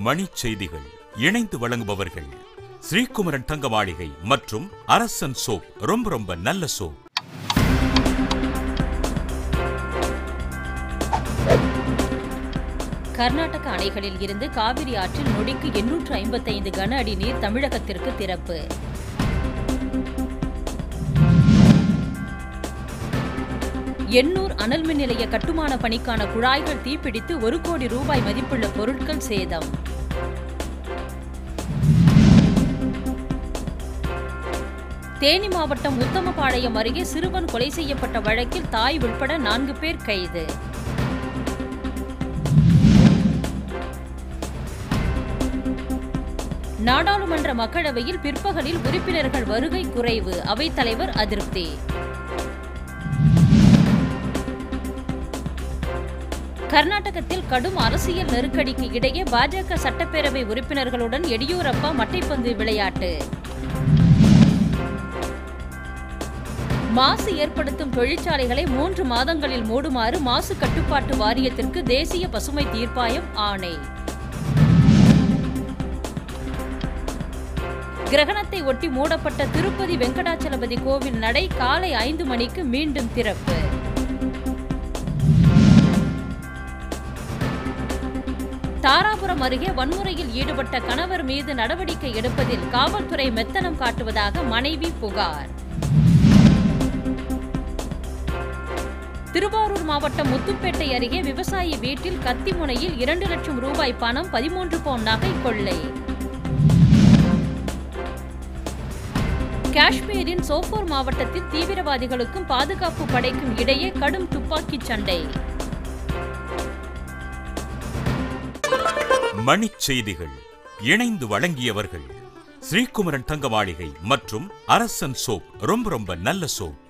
மணிச் செய்திகள் இணைந்து வழங்குபவர்கள் ஸ்ரீகுமரன் தங்க மாளிகை மற்றும் அரசன் சோப் ரொம்ப ரொம்ப நல்ல சோப் கர்நாடக அணைகளில் இருந்து காவிரி ஆற்றில் நொடிக்கு எண்ணூற்று ஐம்பத்தைந்து கன அடி நீர் தமிழகத்திற்கு திறப்பு எண்ணூர் அனல் மின் நிலைய கட்டுமான பணிக்கான குழாய்கள் தீப்பிடித்து ஒரு கோடி ரூபாய் மதிப்புள்ள பொருட்கள் சேதம் தேனி மாவட்டம் உத்தமபாளையம் அருகே சிறுவன் கொலை செய்யப்பட்ட வழக்கில் தாய் உள்பட நான்கு பேர் கைது நாடாளுமன்ற மக்களவையில் பிற்பகலில் உறுப்பினர்கள் வருகை குறைவு அவைத்தலைவர் அதிருப்தி கர்நாடகத்தில் கடும் அரசியல் நெருக்கடிக்கு இடையே பாஜக சட்டப்பேரவை உறுப்பினர்களுடன் எடியூரப்பா மட்டைப்பந்து விளையாட்டு மாசு ஏற்படுத்தும் தொழிற்சாலைகளை மூன்று மாதங்களில் மூடுமாறு மாசு கட்டுப்பாட்டு வாரியத்திற்கு தேசிய பசுமை தீர்ப்பாயம் ஆணை கிரகணத்தை ஒட்டி மூடப்பட்ட திருப்பதி வெங்கடாச்சலபதி கோவில் நடை காலை ஐந்து மணிக்கு மீண்டும் திறப்பு தாராபுரம் அருகே வன்முறையில் ஈடுபட்ட கணவர் மீது நடவடிக்கை எடுப்பதில் காவல்துறை மெத்தனம் காட்டுவதாக மனைவி புகார் திருவாரூர் மாவட்டம் முத்துப்பேட்டை அருகே விவசாயி வீட்டில் கத்தி முனையில் இரண்டு லட்சம் ரூபாய் பணம் பதிமூன்று பவுன் நகை கொள்ளை காஷ்மீரின் சோப்போர் மாவட்டத்தில் தீவிரவாதிகளுக்கும் பாதுகாப்பு படைக்கும் இடையே கடும் துப்பாக்கிச் சண்டை மணிச் செய்திகள் இணைந்து வழங்கியவர்கள் ஸ்ரீகுமரன் தங்க மாளிகை மற்றும் அரசன் சோப் ரொம்ப ரொம்ப நல்ல சோப்